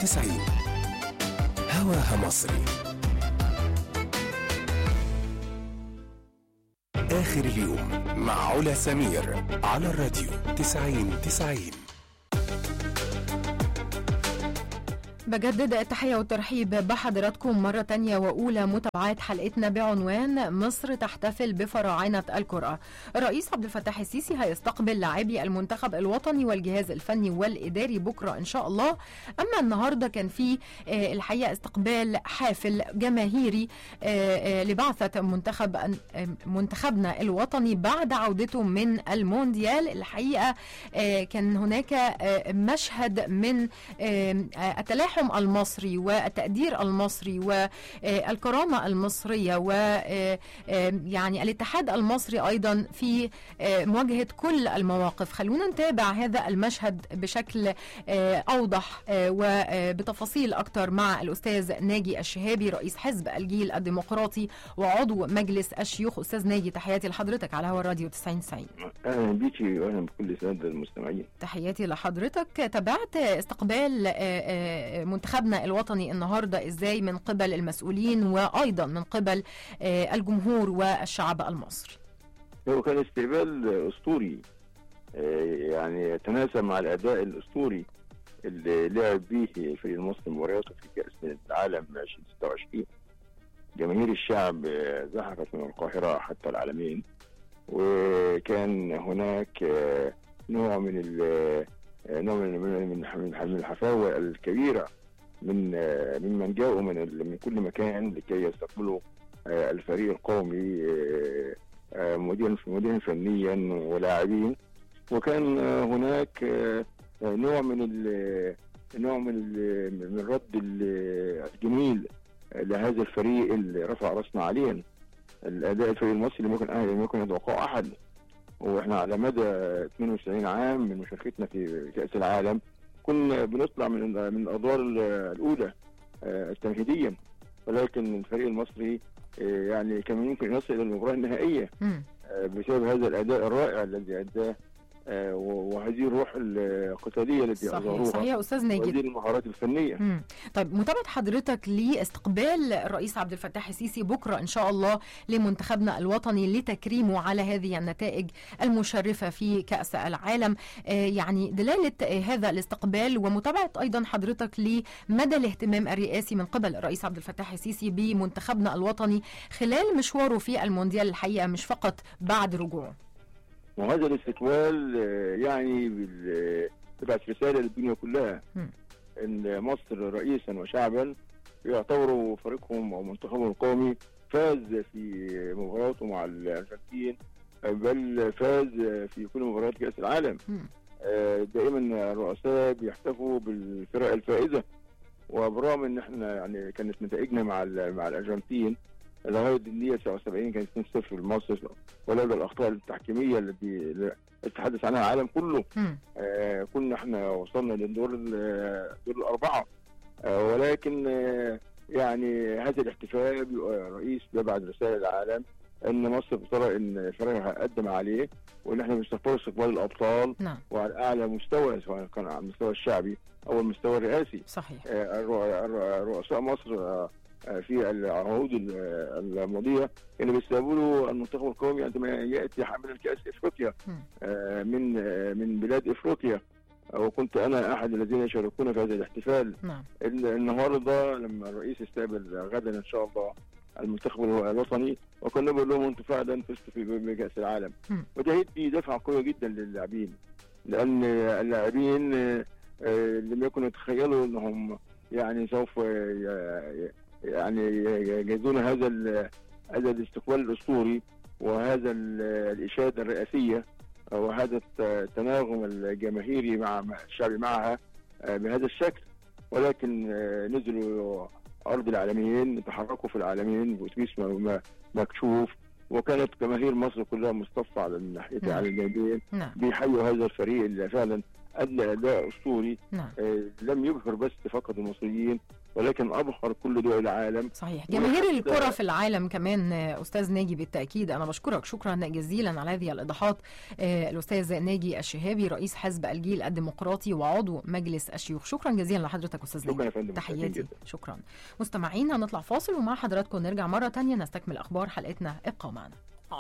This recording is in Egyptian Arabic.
90 هواها مصري آخر اليوم مع علا سمير على الراديو 90 90 بجدد التحية والترحيب بحضراتكم مرة تانية وأولى متابعات حلقتنا بعنوان مصر تحتفل بفراعنة الكرة الرئيس عبد الفتاح السيسي هيستقبل لاعبي المنتخب الوطني والجهاز الفني والإداري بكرة إن شاء الله أما النهاردة كان في آه، الحقيقة استقبال حافل جماهيري آه، آه، لبعثة منتخب آه، منتخبنا الوطني بعد عودته من المونديال الحقيقة آه، كان هناك آه، مشهد من آه، آه، التلاحم المصري والتقدير المصري والكرامة المصرية و آه، آه، يعني الاتحاد المصري أيضا في آه، مواجهة كل المواقف خلونا نتابع هذا المشهد بشكل آه، أوضح آه، وبتفاصيل أكتر مع الأستاذ ناجي الشهابي رئيس حزب الجيل الديمقراطي وعضو مجلس الشيوخ أستاذ ناجي تحياتي لحضرتك على هوا الراديو 90 90 اهلا بيكي واهلا بكل الساده المستمعين تحياتي لحضرتك تابعت استقبال آه، آه، منتخبنا الوطني النهارده ازاي من قبل المسؤولين وايضا من قبل آه، الجمهور والشعب المصري هو كان استقبال اسطوري آه، يعني يتناسب مع الاداء الاسطوري اللي لعب به الفريق المصري مبارياته في كاس العالم 2026 جماهير الشعب آه، زحفت من القاهره حتى العالمين وكان هناك آه، نوع من ال- آه، نوع من من من من الحفاوه الكبيره من آه، ممن جاءوا من ال- من كل مكان لكي يستقبلوا آه، الفريق القومي آه، آه، مديرا مديرا فنيا ولاعبين وكان آه، هناك آه، آه، نوع من ال- نوع من ال- من رد ال- الجميل لهذا الفريق اللي رفع راسنا عليه الاداء الفريق المصري لم يكن أهل لم يكن يتوقعه احد واحنا على مدى 92 عام من مشاركتنا في كاس العالم كنا بنطلع من من الادوار الاولى آه، تمهيديا ولكن الفريق المصري آه، يعني كان يمكن يصل الى المباراه النهائيه مم. آه، بسبب هذا الاداء الرائع الذي اداه آه، و- وهذه الروح القتاليه التي صحيح اظهروها صحيح استاذ وهذه ناجي المهارات الفنيه مم. طيب متابعة حضرتك لاستقبال الرئيس عبد الفتاح السيسي بكرة إن شاء الله لمنتخبنا الوطني لتكريمه على هذه النتائج المشرفة في كأس العالم آه يعني دلالة آه هذا الاستقبال ومتابعة أيضا حضرتك لمدى الاهتمام الرئاسي من قبل الرئيس عبد الفتاح السيسي بمنتخبنا الوطني خلال مشواره في المونديال الحقيقة مش فقط بعد رجوعه وهذا الاستقبال آه، يعني بال- تبعت رساله للدنيا كلها مم. ان مصر رئيسا وشعبا يعتبروا فريقهم او منتخبهم القومي فاز في مباراته مع الارجنتين بل فاز في كل مباريات كاس العالم مم. آه، دائما الرؤساء بيحتفوا بالفرق الفائزه وبرغم ان احنا يعني كانت نتائجنا مع ال- مع الارجنتين لغايه الدقيقه 79 كانت 2-0 لمصر ولولا الاخطاء التحكيميه التي اللي تتحدث عنها العالم كله مم. آه، كنا احنا وصلنا للدور ال- دور الاربعه آه، ولكن آه، يعني هذا الاحتفال بيبقى رئيس بيبعت رساله للعالم ان مصر ترى ان فريقها قدم عليه وان احنا بنستقبل استقبال الابطال نعم وعلى اعلى مستوى سواء كان على المستوى الشعبي او المستوى الرئاسي صحيح آه، الرؤ- الرؤ- رؤساء مصر آه، آه، في العهود ال- الماضيه كانوا بيستقبلوا المنتخب القومي عندما ياتي حاملا كاس افريقيا مم. آه، من آه، من بلاد افريقيا آه، وكنت انا احد الذين يشاركون في هذا الاحتفال نعم ال- النهارده لما الرئيس يستقبل غدا ان شاء الله المنتخب الو- الوطني وكنا بنقول لهم انتم فعلا فزتوا في بكاس العالم مم. وده يدي دفعه قويه جدا للاعبين لان اللاعبين آه، آه، لم يكونوا يتخيلوا انهم يعني سوف ي- يعني يجدون هذا ال- هذا الاستقبال الاسطوري وهذا ال- الاشاده الرئاسيه وهذا الت- التناغم الجماهيري مع مع الشعب معها آه، بهذا الشكل ولكن آه، نزلوا ارض العالمين تحركوا في العالمين باتوبيس م- م- مكشوف وكانت جماهير مصر كلها مصطفى على الناحيتين نعم. على الجانبين نعم بيحيوا هذا الفريق اللي فعلا ادى اداء اسطوري نعم آه، لم يبهر بس فقط المصريين ولكن ابهر كل دول العالم صحيح جماهير وحتى- الكرة في العالم كمان آه، أستاذ ناجي بالتأكيد أنا بشكرك شكرا جزيلا على هذه الإيضاحات آه، الأستاذ ناجي الشهابي رئيس حزب الجيل الديمقراطي وعضو مجلس الشيوخ شكرا جزيلا لحضرتك أستاذ شكرا ناجي يا فندم متشكر تحياتي جدا. شكرا مستمعين هنطلع فاصل ومع حضراتكم نرجع مرة تانية نستكمل أخبار حلقتنا ابقوا معنا